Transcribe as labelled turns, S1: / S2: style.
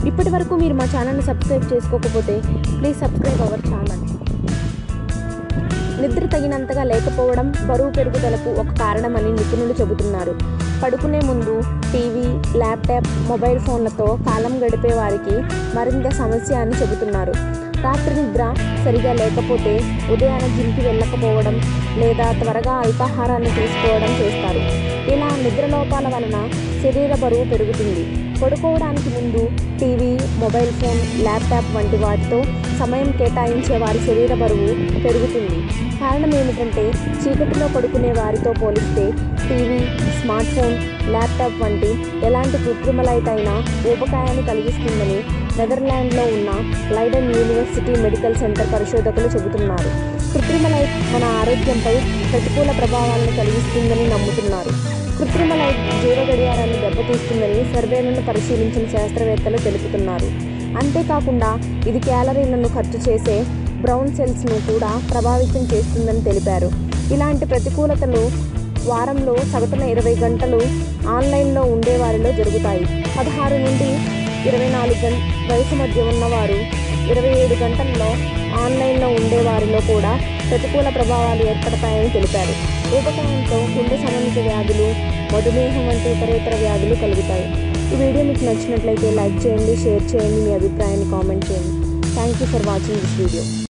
S1: ఇప్పటి వరకు మీరు మా ఛానల్ని సబ్స్క్రైబ్ చేసుకోకపోతే ప్లీజ్ సబ్స్క్రైబ్ అవర్ ఛానల్ నిద్ర తగినంతగా లేకపోవడం బరువు పెరుగుదలకు ఒక కారణమని నిపుణులు చెబుతున్నారు పడుకునే ముందు టీవీ ల్యాప్టాప్ మొబైల్ ఫోన్లతో కాలం గడిపే వారికి మరింత సమస్య అని చెబుతున్నారు రాత్రి నిద్ర సరిగా లేకపోతే ఉదయాన్నే జిమ్కి వెళ్ళకపోవడం లేదా త్వరగా అల్పాహారాన్ని తీసుకోవడం చేస్తారు ఇలా నిద్ర లోపాల వలన శరీర బరువు పెరుగుతుంది పడుకోవడానికి ముందు టీవీ మొబైల్ ఫోన్ ల్యాప్టాప్ వంటి వాటితో సమయం కేటాయించే వారి శరీర బరువు పెరుగుతుంది కారణం ఏమిటంటే చీకటిలో పడుకునే వారితో పోలిస్తే టీవీ స్మార్ట్ ఫోన్ ల్యాప్టాప్ వంటి ఎలాంటి కృత్రిమ లైట్ అయినా ఊబకాయాన్ని కలిగిస్తుందని నెదర్లాండ్లో ఉన్న లైడన్ యూనివర్సిటీ మెడికల్ సెంటర్ పరిశోధకులు చెబుతున్నారు కృత్రిమ లైట్ మన ఆరోగ్యంపై ప్రతికూల ప్రభావాలను కలిగిస్తుందని నమ్ముతున్నారు కృత్రిమ లైట్ జీవ గడియారాన్ని దెబ్బతీస్తుందని సర్వేలను పరిశీలించిన శాస్త్రవేత్తలు తెలుపుతున్నారు అంతేకాకుండా ఇది క్యాలరీలను ఖర్చు చేసే బ్రౌన్ సెల్స్ను కూడా ప్రభావితం చేస్తుందని తెలిపారు ఇలాంటి ప్రతికూలతలు వారంలో సగటున ఇరవై గంటలు ఆన్లైన్లో ఉండేవారిలో జరుగుతాయి పదహారు నుండి ఇరవై నాలుగు గంట వయసు మధ్య ఉన్నవారు ఇరవై ఏడు గంటల్లో ఆన్లైన్లో ఉండేవారిలో కూడా ప్రతికూల ప్రభావాలు ఏర్పడతాయని తెలిపారు ఊబకాయంతో గుండె సంబంధిత వ్యాధులు మధుమేహం వంటి ఇతరేతర వ్యాధులు కలుగుతాయి ఈ వీడియో మీకు నచ్చినట్లయితే లైక్ చేయండి షేర్ చేయండి మీ అభిప్రాయాన్ని కామెంట్ చేయండి thank you for watching this video